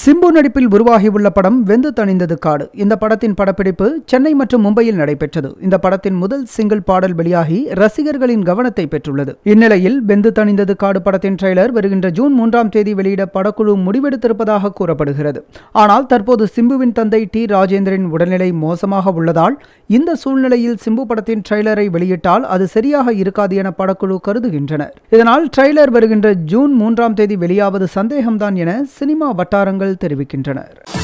சிம்பு நடிப்பில் உருவாகியுள்ள படம் வெந்து தணிந்தது காடு இந்த படத்தின் படப்பிடிப்பு சென்னை மற்றும் மும்பையில் நடைபெற்றது இந்த படத்தின் முதல் சிங்கிள் பாடல் வெளியாகி ரசிகர்களின் கவனத்தை பெற்றுள்ளது இந்நிலையில் வெந்து தணிந்தது காடு படத்தின் ட்ரெய்லர் வருகின்ற ஜூன் மூன்றாம் தேதி வெளியிட படக்குழு முடிவெடுத்திருப்பதாக கூறப்படுகிறது ஆனால் தற்போது சிம்புவின் தந்தை டி ராஜேந்திரன் உடல்நிலை மோசமாக உள்ளதால் இந்த சூழ்நிலையில் சிம்பு படத்தின் ட்ரெய்லரை வெளியிட்டால் அது சரியாக இருக்காது என படக்குழு கருதுகின்றனர் இதனால் ட்ரெய்லர் வருகின்ற ஜூன் மூன்றாம் தேதி வெளியாவது சந்தேகம்தான் என சினிமா வட்டாரங்கள் தெரிவிக்கின்றனர்